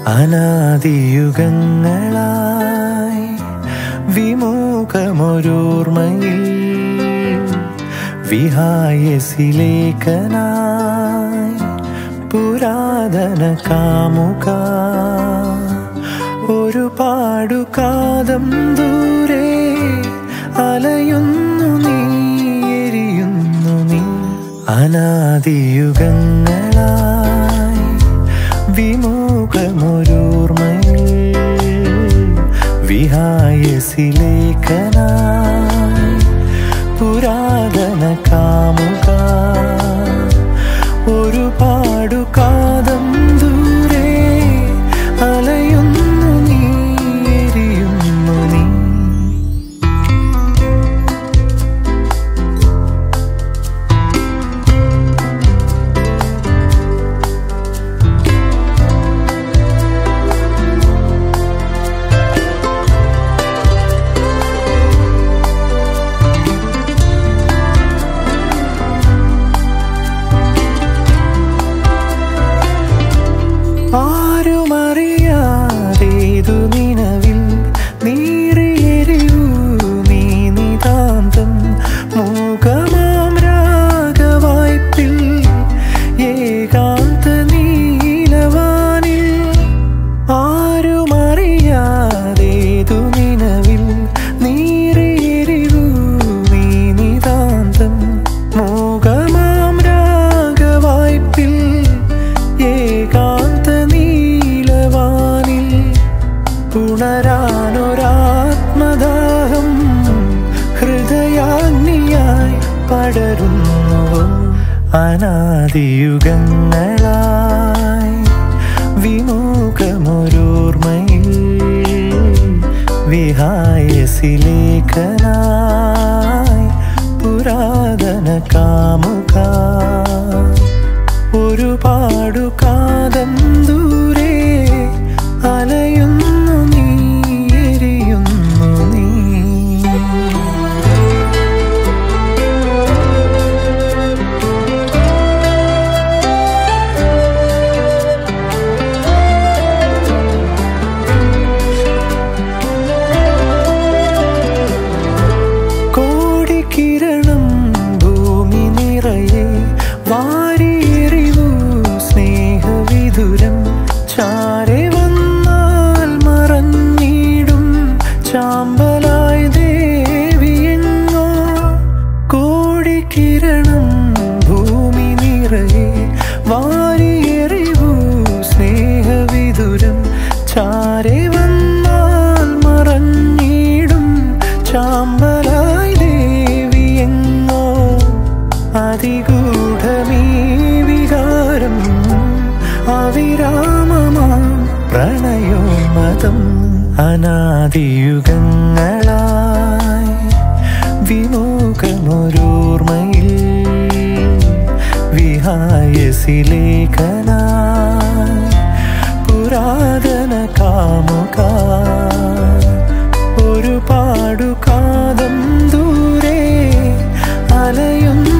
അനാദിയുഗങ്ങളായി വിമുഖമൊരോർമ്മയിൽ വിഹായസിലേക്കനായി പുരാതന കാമുക ഒരുപാടു കാതം ദൂരെ അലയുന്നു നീ എരിയുന്നു നീ അനാദിയുഗങ്ങളായി വിമുഖമൊരോർമ്മയിൽ വിഹായസിലേക്കനായി പുരാതന കാമുക ഒരുപാടു കാതം ദൂരെ അലയുന്നു നീ എരിയുന്നു നീ ആരുമറിയാതേതു നിലവിൽ നീറിയെരിവൂ നീ നിതാന്തം മൂകമാം രാഗവായ്പിൽ ഏകാന്ത നീലവാനിൽ ആരുമറിയാതേതു നിലവിൽ നീറിയെരിവൂ നീ നിതാന്തം മൂകമാം രാഗവായ്പിൽ ഏകാന്ത നീലവാനിൽ ഉണരാനൊരാത്മദാഹം ഹൃദയാഗ്നിയായി പടരുന്നുവോ അനാദിയുഗങ്ങളായി വിമുഖമൊരോർമ്മയിൽ വിഹായസിലേഖനായി പുരാതന കാമുക ഒരുപാടു കാതം ദൂരെ അലയുന്നു നീ എരിയുന്നു നീ കോടിക്കിരണം ഭൂമി നിറയെ വാരിയെറിവൂ സ്നേഹവിധുരം ചാരെ വന്നാൽ മറഞ്ഞിടും ചാമ്പലായി ദേവിയെങ്ങോ കോടിക്കിരണം ഭൂമി നിറയെ വാരിയെറിവൂ സ്നേഹവിധുരം ചാരെ വന്നാൽ മറഞ്ഞിടും ചാമ്പലായി ദേവിയെങ്ങോ അതിഗൂഢമീ വികാരം അവിരാമമാം പ്രണയോന്മതം അനാദിയുഗങ്ങളായി വിമുഖമൊരോർമ്മയിൽ വിഹായസിലേഖനായി പുരാതന കാമുക ഒരുപാടു കാതം ദൂരെ അലയുന്നു